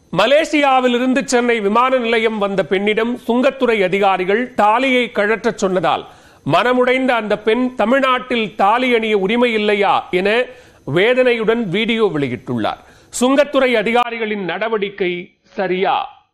மலேசியாவிலிருந்து சென்னை விமான நிலையம் வந்த பெண்ணிடம் சுங்கத்துறை அதிகாரிகள் தாலியை கழற்றச் சொன்னதால் மனமுடைந்த அந்த பெண் தமிழ்நாட்டில் தாலி அணிய உரிமை இல்லையா என வேதனையுடன் வீடியோ வெளியிட்டுள்ளார் சுங்கத்துறை அதிகாரிகளின் நடவடிக்கை சரியா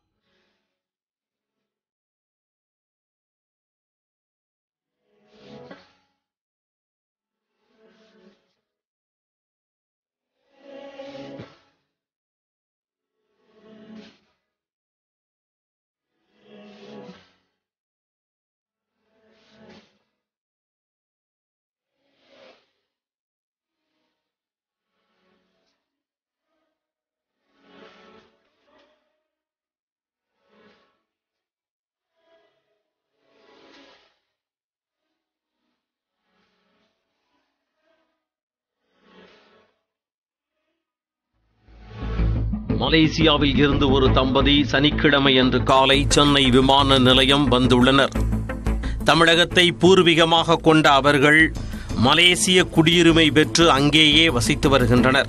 மலேசியாவில் இருந்து ஒரு தம்பதி சனிக்கிழமை அன்று காலை சென்னை விமான நிலையம் வந்துள்ளனர் தமிழகத்தை பூர்வீகமாக கொண்ட அவர்கள் மலேசிய குடியுரிமை பெற்று அங்கேயே வசித்து வருகின்றனர்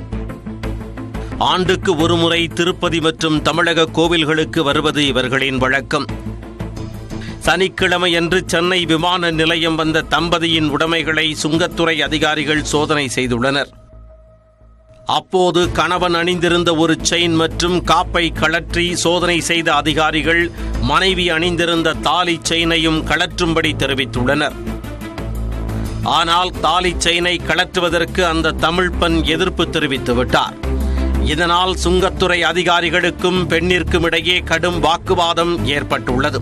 ஆண்டுக்கு ஒருமுறை திருப்பதி மற்றும் தமிழக கோவில்களுக்கு வருவது இவர்களின் வழக்கம் சனிக்கிழமையன்று சென்னை விமான நிலையம் வந்த தம்பதியின் உடைமைகளை சுங்கத்துறை அதிகாரிகள் சோதனை செய்துள்ளனர் அப்போது கணவன் அணிந்திருந்த ஒரு செயின் மற்றும் காப்பை கழற்றி சோதனை செய்த அதிகாரிகள் மனைவி அணிந்திருந்த தாலி செயினையும் கழற்றும்படி தெரிவித்துள்ளனர் ஆனால் தாலி செயினை கழற்றுவதற்கு அந்த தமிழ் பெண் எதிர்ப்பு தெரிவித்து விட்டார் இதனால் சுங்கத்துறை அதிகாரிகளுக்கும் பெண்ணிற்கும் இடையே கடும் வாக்குவாதம் ஏற்பட்டுள்ளது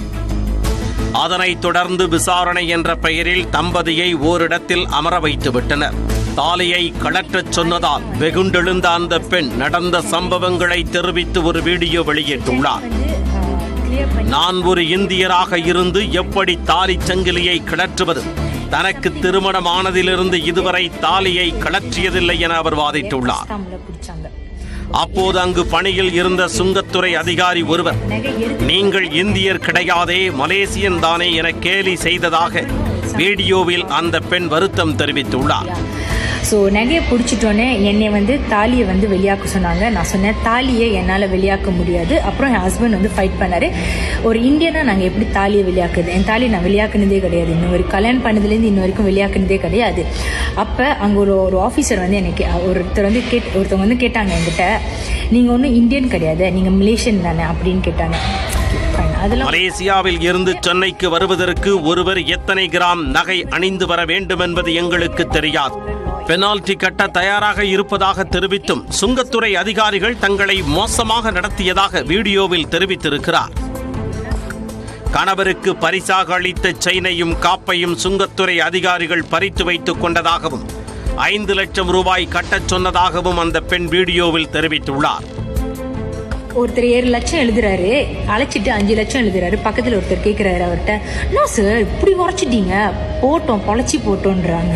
அதனைத் தொடர்ந்து விசாரணை என்ற பெயரில் தம்பதியை ஓரிடத்தில் அமர வைத்து விட்டனர் தாலியை கழற்றச் சொன்னதால் வெகுண்டெழுந்த அந்த பெண் நடந்த சம்பவங்களை தெரிவித்து ஒரு வீடியோ வெளியிட்டுள்ளார் நான் ஒரு இந்தியராக இருந்து எப்படி தாலி சங்கிலியை கிளற்றுவது தனக்கு திருமணமானதிலிருந்து இதுவரை தாலியை கழற்றியதில்லை என அவர் வாதிட்டுள்ளார் அப்போது அங்கு பணியில் இருந்த சுங்கத்துறை அதிகாரி ஒருவர் நீங்கள் இந்தியர் கிடையாதே மலேசியன் தானே என கேலி செய்ததாக வீடியோவில் அந்த பெண் வருத்தம் தெரிவித்துள்ளார் ஸோ நகையை பிடிச்சிட்டோன்னே என்னை வந்து தாலியை வந்து வெளியாக்க சொன்னாங்க நான் சொன்னேன் தாலியை என்னால் வெளியாக்க முடியாது அப்புறம் என் ஹஸ்பண்ட் வந்து ஃபைட் பண்ணார் ஒரு இந்தியனாக நாங்கள் எப்படி தாலியை வெளியாக்குது என் தாலியை நான் வெளியாக்குனதே கிடையாது இன்னும் ஒரு கல்யாணம் பண்ணதுலேருந்து இன்ன வரைக்கும் வெளியாக்குனதே கிடையாது அப்போ அங்கே ஒரு ஒரு ஆஃபீஸர் வந்து எனக்கு ஒருத்தர் வந்து கேட் ஒருத்தவங்க வந்து கேட்டாங்க என்கிட்ட நீங்கள் ஒன்றும் இந்தியன் கிடையாது நீங்கள் மலேசியன் தானே அப்படின்னு கேட்டாங்க Fine. அதெல்லாம் மலேசியாவில் இருந்து சென்னைக்கு வருவதற்கு ஒருவர் எத்தனை கிராம் நகை அணிந்து வர வேண்டும் என்பது எங்களுக்கு தெரியாது பெனால்டி கட்ட தயாராக இருப்பதாக தெரிவித்தும் சுங்கத்துறை அதிகாரிகள் தங்களை மோசமாக நடத்தியதாக வீடியோவில் தெரிவித்திருக்கிறார் கணவருக்கு பரிசாக அளித்த செயினையும் காப்பையும் சுங்கத்துறை அதிகாரிகள் பறித்து வைத்துக் கொண்டதாகவும் ஐந்து லட்சம் ரூபாய் கட்டச் சொன்னதாகவும் அந்த பெண் வீடியோவில் தெரிவித்துள்ளார் ஒருத்தர் ஏழு லட்சம் எழுதுறாரு அழைச்சிட்டு அஞ்சு லட்சம் எழுதுறாரு பக்கத்தில் ஒருத்தர் கேட்குறாரு அவர்கிட்ட என்ன சார் இப்படி உரைச்சிட்டீங்க போட்டோம் பொழைச்சி போட்டோன்றாங்க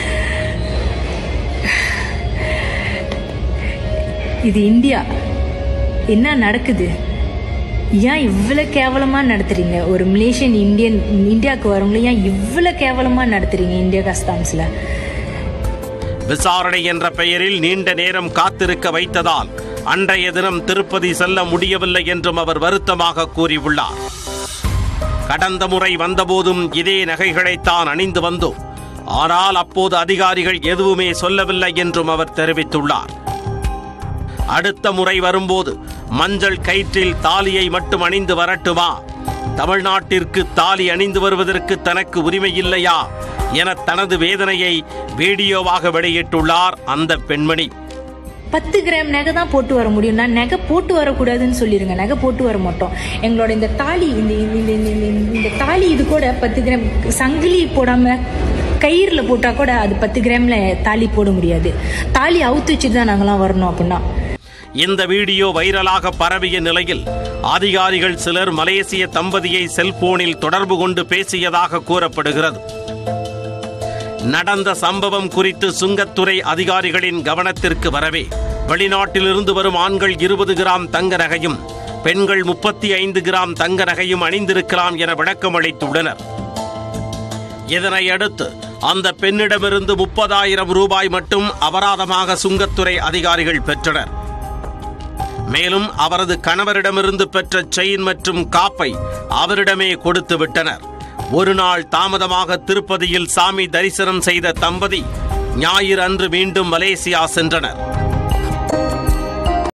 இது இந்தியா என்ன நடக்குது ஏன் இவ்வளோ கேவலமாக நடத்துறீங்க ஒரு மலேசியன் இந்தியன் இந்தியாவுக்கு வரவங்கள ஏன் இவ்வளோ கேவலமாக நடத்துறீங்க இந்தியா கஸ்டாம்ஸில் விசாரணை என்ற பெயரில் நீண்ட நேரம் காத்திருக்க வைத்ததால் அன்றைய தினம் திருப்பதி செல்ல முடியவில்லை என்றும் அவர் வருத்தமாக கூறியுள்ளார் கடந்த முறை வந்தபோதும் இதே நகைகளைத்தான் அணிந்து வந்தோம் ஆனால் அப்போது அதிகாரிகள் எதுவுமே சொல்லவில்லை என்றும் அவர் தெரிவித்துள்ளார் அடுத்த முறை வரும்போது மஞ்சள் கயிற்றில் தாலியை மட்டும் அணிந்து வரட்டுமா தமிழ்நாட்டிற்கு தாலி அணிந்து வருவதற்கு தனக்கு உரிமை இல்லையா என தனது வேதனையை வீடியோவாக வெளியிட்டுள்ளார் அந்த பெண்மணி பத்து கிராம் நகை தான் போட்டு வர முடியும் நான் நகை போட்டு வரக்கூடாதுன்னு சொல்லிடுங்க நகை போட்டு வர மாட்டோம் எங்களோட இந்த தாலி இந்த இந்த இந்த இந்த- இந்த- இந்த தாலி இது கூட பத்து கிராம் சங்கிலி போடாம கயிறில் போட்டால் கூட அது பத்து கிராம்ல தாலி போட முடியாது தாலி அவுத்து வச்சுட்டு தான் நாங்களாம் வரணும் அப்படின்னா இந்த வீடியோ வைரலாக பரவிய நிலையில் அதிகாரிகள் சிலர் மலேசிய தம்பதியை செல்போனில் தொடர்பு கொண்டு பேசியதாக கூறப்படுகிறது நடந்த சம்பவம் குறித்து சுங்கத்துறை அதிகாரிகளின் கவனத்திற்கு வரவே வெளிநாட்டிலிருந்து வரும் ஆண்கள் இருபது கிராம் தங்க நகையும் பெண்கள் முப்பத்தி ஐந்து கிராம் தங்க நகையும் அணிந்திருக்கலாம் என விளக்கம் அளித்துள்ளனர் இதனை அடுத்து அந்த பெண்ணிடமிருந்து முப்பதாயிரம் ரூபாய் மட்டும் அபராதமாக சுங்கத்துறை அதிகாரிகள் பெற்றனர் மேலும் அவரது கணவரிடமிருந்து பெற்ற செயின் மற்றும் காப்பை அவரிடமே கொடுத்து விட்டனர் ஒரு நாள் தாமதமாக திருப்பதியில் சாமி தரிசனம் செய்த தம்பதி ஞாயிறு அன்று மீண்டும் மலேசியா சென்றனர்